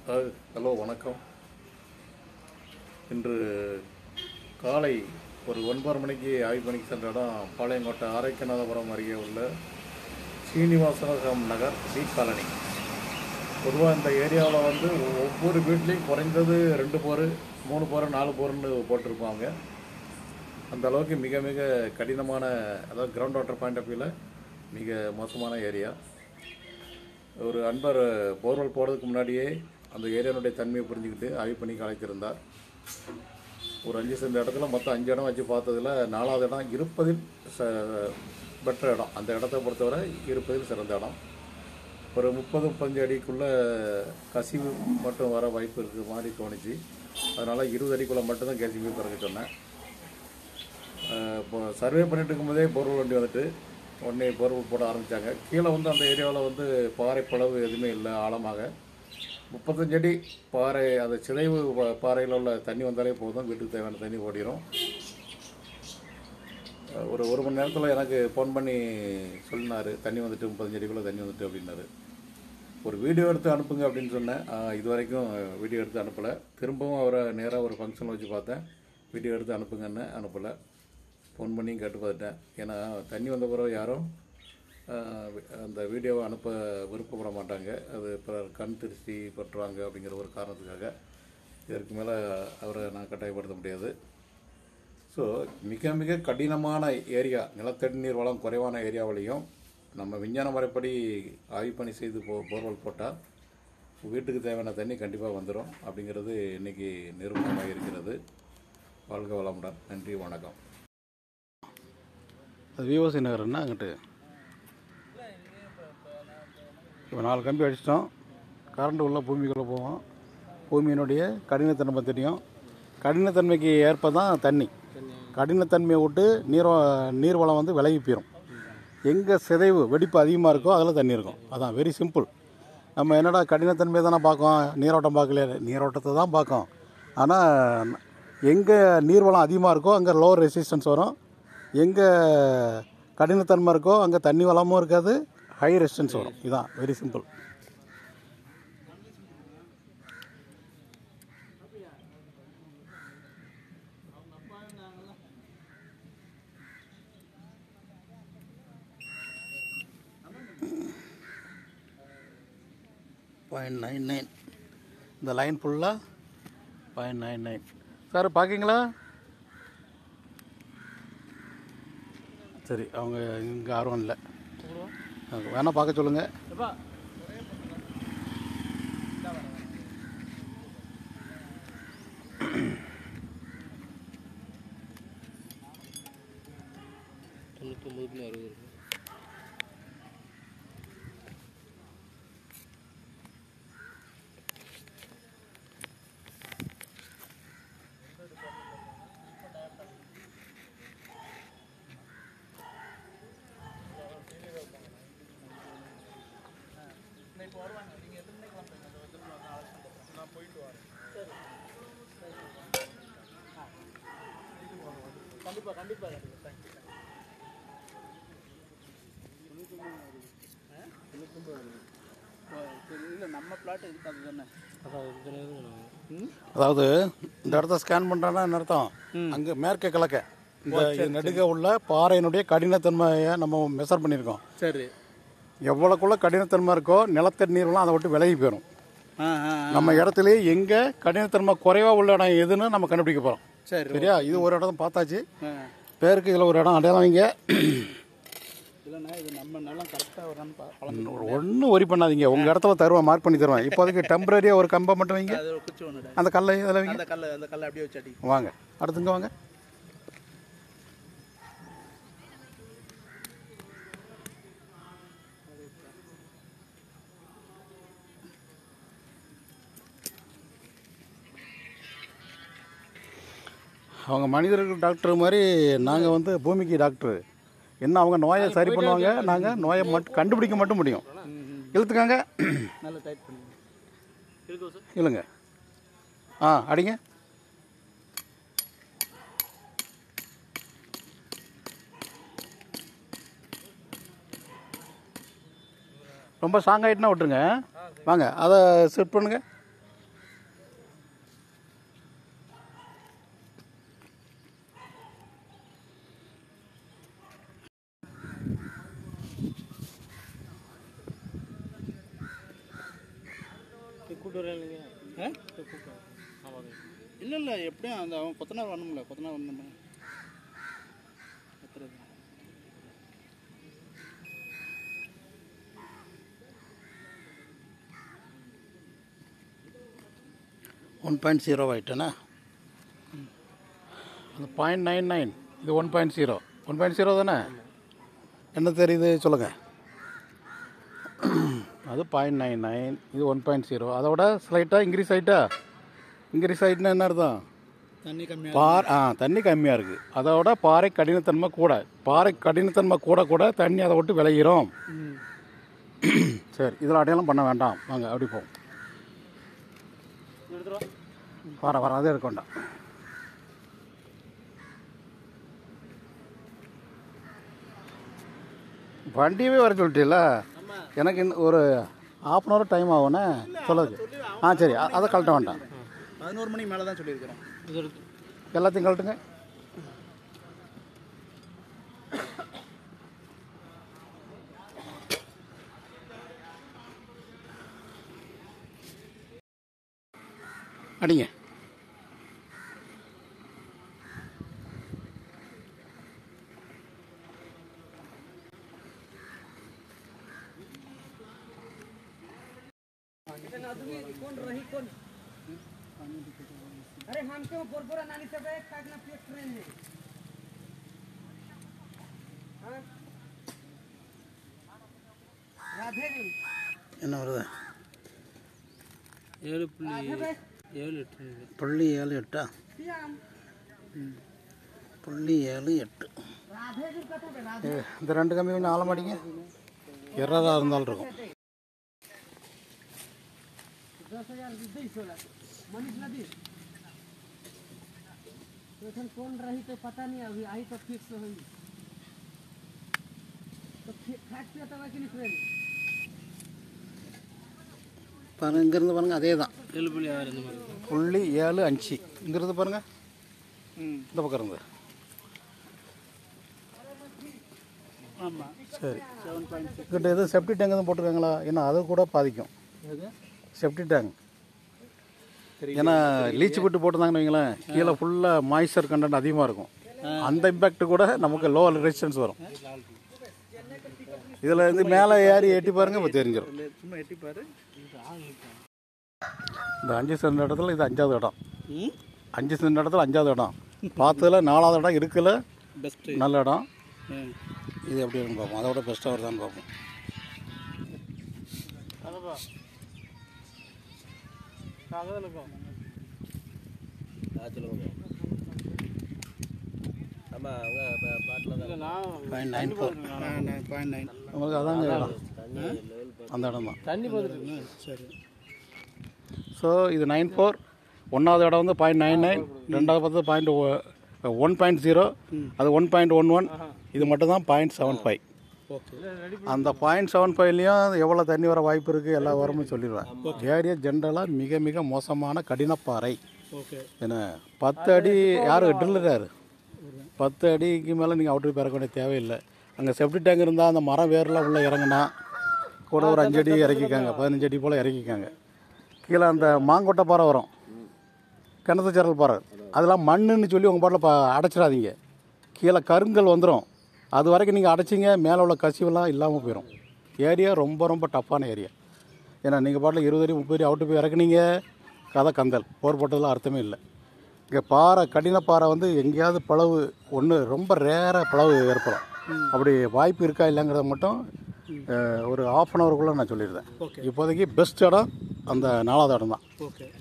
Hi hello வணக்கம் இன்று காலை ஒரு ஒன்பது மணிக்கு ஆய்வு மணிக்கு சென்ற இடம் பாளையங்கோட்டை ஆரோக்கியநாதபுரம் அருகே உள்ள சீனிவாசகம் நகர் டி காலனி பொதுவாக இந்த ஏரியாவில் வந்து ஒவ்வொரு வீட்லேயும் குறைந்தது ரெண்டு போர் மூணு போர் நாலு போர்னு போட்டிருப்பாங்க அந்த அளவுக்கு மிக மிக கடினமான அதாவது கிரவுண்ட் வாட்டர் பாயிண்ட் ஆஃப் வியூவில் மிக மோசமான ஏரியா ஒரு அன்பர் போர்வெல் போடுறதுக்கு முன்னாடியே அந்த ஏரியானுடைய தன்மையை புரிஞ்சுக்கிட்டு ஆய்வு பண்ணி அழைத்திருந்தார் ஒரு அஞ்சு சென்ட் இடத்துல மொத்தம் அஞ்சு இடம் வச்சு பார்த்ததுல நாலாவது இடம் இருப்பதில் ச பெட்டர் இடம் அந்த இடத்த பொறுத்தவரை இருப்பதில் சிறந்த இடம் ஒரு முப்பது முப்பத்தஞ்சு அடிக்குள்ளே கசிவு மட்டும் வர வாய்ப்பு இருக்கிற மாதிரி தோணுச்சு அதனால் இருபது அடிக்குள்ளே மட்டும்தான் கசிவு பிறகு சொன்னேன் அஹ் இப்போ சர்வே பண்ணிட்டு இருக்கும்போதே போர்வெல் வண்டி வந்துட்டு உடனே போர்வெல் போட ஆரம்பித்தாங்க கீழே வந்து அந்த ஏரியாவில் வந்து பாறை பளவு எதுவுமே இல்லை ஆழமாக முப்பத்தஞ்சு அடி பாறை அந்த சிதைவு பா- பாறையில் உள்ள தண்ணி வந்தாலே போதும் வீட்டுக்கு தேவையான தண்ணி ஓடிடும் அஹ் ஒரு ஒரு மணி நேரத்தில் எனக்கு ஃபோன் பண்ணி சொன்னார் தண்ணி வந்துட்டு முப்பத்தஞ்சு அடிக்குள்ளே தண்ணி வந்துட்டு அப்படின்னாரு ஒரு வீடியோ எடுத்து அனுப்புங்க அப்படின்னு சொன்னேன் ஆஹ் இது வரைக்கும் வீடியோ எடுத்து அனுப்பலை திரும்பவும் அவரை நேராக ஒரு ஃபங்க்ஷனில் வச்சு பார்த்தேன் வீடியோ எடுத்து அனுப்புங்கன்னு அனுப்பலை ஃபோன் பண்ணியும் கேட்டு பார்த்துட்டேன் ஏன்னா தண்ணி வந்த பிறகு யாரும் ஆஹ் அந்த வீடியோவை அனுப்ப விருப்பப்பட மாட்டாங்க அது பிறர் கண் திருஷ்டி பற்றுவாங்க அப்படிங்கிற ஒரு காரணத்துக்காக இதற்கு மேலே அவரை நான் கட்டாயப்படுத்த முடியாது ஸோ மிக மிக கடினமான ஏரியா நிலத்தடி நீர் வளம் குறைவான ஏரியாவிலையும் நம்ம விஞ்ஞான முறைப்படி ஆய்வு பணி செய்து போ போர்வெல் போட்டால் வீட்டுக்கு தேவையான தண்ணி கண்டிப்பாக வந்துடும் அப்படிங்கிறது இன்னைக்கு நிரூபணமாக இருக்கிறது வாழ்க வளமுடன் நன்றி வணக்கம் அது விவோசி நகர்னா அங்கிட்டு இப்போ நாலு கம்பி அடிச்சிட்டோம் கரண்ட் உள்ள பூமிக்குள்ளே போவோம் பூமியினுடைய கடினத்தன்மை தெரியும் கடினத்தன்மைக்கு ஏற்ப தான் தண்ணி கடினத்தன்மையை விட்டு நீர் நீர்வளம் வந்து விலகி போயிடும் எங்கே சிதைவு வெடிப்பு அதிகமாக இருக்கோ அதில் தண்ணி இருக்கும் அதான் வெரி சிம்பிள் நம்ம என்னடா கடினத்தன்மையை தானே பார்க்கோம் நீரோட்டம் பார்க்கல நீரோட்டத்தை தான் பார்க்கோம் ஆனால் எங்கே நீர்வளம் அதிகமாக இருக்கோ அங்கே லோ ரெசிஸ்டன்ஸ் வரும் எங்கே கடினத்தன்மை இருக்கோ அங்கே தண்ணி வளமும் இருக்காது ஹை ரெசிஸ்டன்ஸ் வரும் இதுதான் very simple point nine nine இந்த லைன் ஃபுல்லாக பாயிண்ட் நைன் நைன் சார் பார்க்கிங்களா சரி அவங்க இங்கே ஆர்வம் இல்லை அவங்க வேணா பார்க்க சொல்லுங்கள் தொண்ணூத்தொம்பதுக்குள்ள அறுபது இருக்கு இல்லை நம்ம பிளாட் இதுக்கு அதுதானே அதான் இந்த நேரம் அதாவது இந்த இடத்த ஸ்கேன் பண்ணுறோன்னா என்ன அர்த்தம் அங்கே மேற்க கிழக்க இந்த இது நடுக உள்ள பாறையினுடைய கடினத்தன்மையை நம்ம மெஷர் பண்ணியிருக்கோம் சரி எவ்வளோக்குள்ள கடினத்தன்மை இருக்கோ நிலத்தடி நீர்லாம் அதை விட்டு விலகி போயிடும் ஆ ஆ நம்ம இடத்துலயே எங்கே கடினத்தன்மை குறைவாக உள்ள இடம் எதுன்னு நம்ம கண்டுபிடிக்க போகிறோம் சரி சரியா இது ஒரு இடம் பார்த்தாச்சு ஆ பேருக்கு இதில் ஒரு இடம் அடையாளம் வைங்க இல்லைண்ணா இது நம்ம நிலம் கரெக்டாக வரான்னு பா பழம் ஒன்றும் ஒரி பண்ணாதீங்க உங்கள் இடத்துல தருவேன் மார்க் பண்ணி தருவேன் இப்போதைக்கு டெம்பரரியாக ஒரு கம்பை மட்டும் வைங்க அது ஒரு குச்சி ஒன்றுடா அந்த கல்லை இதில் வைங்க அந்த கல்லை அந்த கல்லை அப்படியே வச்சு அடி வாங்க அடுத்துங்க வாங்க அவங்க மனிதர்கள் டாக்டர் மாதிரி நாங்கள் வந்து பூமிக்கு டாக்டர் என்ன அவங்க நோயை சரி பண்ணுவாங்க நாங்கள் நோயை மட்டும் கண்டுபிடிக்க மட்டும் முடியும் இழுத்துக்காங்க நல்லா டைட் பண்ணுங்க இருக்கோ சார் இல்லைங்க ஆ அடிங்க ரொம்ப ஸ்ட்ராங் ஆகிட்டுனா விட்டுருங்க வாங்க அதை செட் பண்ணுங்க கூட்டு வரேன் இல்லைங்க ஆ கூப்பிட்டு ஆமாங்க இல்லை இல்லை எப்படியும் அந்த அவன் கொத்தனார் வரணும்ல கொத்தனார் வரணும்ல கத்துறது ஒன் பாயிண்ட் ஜீரோ ஆகிட்டேண்ணா அந்த பாயிண்ட் நைன் நைன் இது one point zero one point zero தானே என்ன தெரியுது சொல்லுங்கள் அது பாயிண்ட் நைன் நைன் இது ஒன் பாயிண்ட் ஜீரோ அதோட ஸ்லைட்டாக இன்க்ரீஸ் ஆகிட்டா இன்க்ரீஸ் ஆகிட்டுனா என்ன அர்த்தம் தண்ணி கம்மியாக பார் ஆ தண்ணி கம்மியாக இருக்குது அதோட பாறை கடினத்தன்மை கூட பாறை கடினத்தன்மை கூட கூட தண்ணி அதை விட்டு விளையிறோம் ம் சரி இதில் அடையாளம் பண்ண வேண்டாம் வாங்க அப்படி போவோம் வர வர அதே இருக்க வேண்டாம் வண்டியவே வர சொல்லிட்டீல்ல எனக்கு இன்னும் ஒரு half அன் ஹவர் டைம் ஆகும்ண்ணே சொல்லுது ஆ சரி அ- அதை கழட்ட வேண்டாம் பதினோரு மணிக்கு மேலே தான் சொல்லியிருக்கிறோம் இது எடுத்து எல்லாத்தையும் கழட்டுங்க அடிங்க अरे हमके पोरपोरा नानी सब एक काट ना पेट ट्रेन में हाँ? राधे रे என்ன வருது ஏழு புள்ளி ஏழு எட்டு புள்ளி ஏழு எட்டா श्याम புள்ளி ஏழு எட்டு राधे जी कथा पे राधे ஏ, இந்த ரெண்டு கம்பி கொஞ்சம் ஆழம் அடிங்க எறதாக இருந்தாலும் இருக்கும் दस हजार दई सोलह मनीष नदी तो एखन कौन रही तो पता नहीं अभी आई तो फिक्स हुई तो फैक्ट पे तवा कि नहीं ट्रेन பாருங்க இங்கேருந்து பாருங்க அதே தான் ஏழு புள்ளி ஆறு இந்த மாதிரி இருக்கும். புள்ளி ஏழு அஞ்சு இங்கிருந்து பாருங்க ம் இந்த பக்கம் இருந்து ஆமாம் சரி செவன் பாயிண்ட் சிக்ஸ் இங்கிட்ட எதுவும் செப்டி டேங்க் எதுவும் போட்டிருக்காங்களா ஏன்னா அது கூட பாதிக்கும் எது செப்டி டேங்க் ஏன்னா லீச்சு விட்டு போட்டிருந்தாங்கன்னு வைங்களேன் கீழே ஃபுல்லாக மாய்ஸ்சர் கண்டென்ட் அதிகமாக இருக்கும் அந்த இம்பேக்ட் கூட நமக்கு லோ ரெசிஸ்டன்ஸ் வரும் இதில் இருந்து மேலே ஏறி எட்டி பாருங்க இப்போ தெரிஞ்சிடும் இல்லை சும்மா எட்டி பாரு இந்த அஞ்சு சென்ட் இடத்துல இது அஞ்சாவது இடம் ம் அஞ்சு சென்ட் இடத்துல அஞ்சாவது இடம் பார்த்ததுல நாலாவது இடம் இருக்குல்ல பெஸ்ட்டு நல்ல இடம் ம் இது எப்படி இருக்குன்னு பார்ப்போம் அதோட பெஸ்ட்டாக வருதான்னு பார்ப்போம் ஆமாம் அங்கே பாட்டில் தான் point nine four point nine உங்களுக்கு அதாங்க இடம் அந்த இடம் தான் தண்ணி பார்த்துட்டு சரி ஸோ இது நைன் ஃபோர் ஒன்றாவது இடம் வந்து பாயிண்ட் நைன் நைன் ரெண்டாவது பார்த்து பாயிண்ட் ஒன் பாயிண்ட் ஜீரோ அது ஒன் பாயிண்ட் ஒன் ஒன் இது மட்டும் தான் பாயிண்ட் செவன் ஃபைவ் ஓகே அந்த பாயிண்ட் செவன் ஃபைவ்லேயும் எவ்வளோ தண்ணி வர வாய்ப்பு இருக்குது எல்லா வாரமும் சொல்லிடுவேன் ஏரியா ஜென்ரலாக மிக மிக மோசமான கடினப்பாறை ஓகே என்ன பத்து அடி யார் ட்ரில்லராரு பத்து அடிக்கு மேலே நீங்கள் அவுட்ரு பிறக்க வேண்டிய தேவையில்லை அங்கே செப்டி டேங்க் இருந்தால் அந்த மரம் வேர்லாம் உள்ளே இறங்குனா கூட ஒரு அஞ்சு அடி இறக்கிக்காங்க பதினஞ்சு அடி போல் இறக்கிக்காங்க கீழே அந்த மாங்கொட்டை பாறை வரும் கிணத்து சரல் பாறை அதெல்லாம் மண்ணுன்னு சொல்லி உங்கள் பாட்டில் ப அடைச்சிடாதீங்க கீழே கருங்கல் வந்துடும் அது வரைக்கும் நீங்கள் அடைச்சிங்க மேலே உள்ள கசிவெல்லாம் இல்லாமல் போயிடும் ஏரியா ரொம்ப ரொம்ப டஃப்பான ஏரியா ஏன்னா நீங்கள் பாட்டில் இருபது அடி முப்பது அடி அவுட்டு போய் இறக்குனீங்க கதை கந்தல் போர் போட்டதில் அர்த்தமே இல்லை இங்கே பாறை கடின பாறை வந்து எங்கேயாவது பிளவு ஒன்று ரொம்ப ரேராக பிளவு ஏற்படும் அப்படி வாய்ப்பு இருக்கா இல்லைங்கிறத மட்டும் அஹ், ஒரு ஆஃப் அன் ஹவருக்குள்ளே நான் சொல்லிடுறேன் ஓகே இப்போதைக்கு பெஸ்ட் இடம் அந்த நாலாவது இடம் தான் ஓகே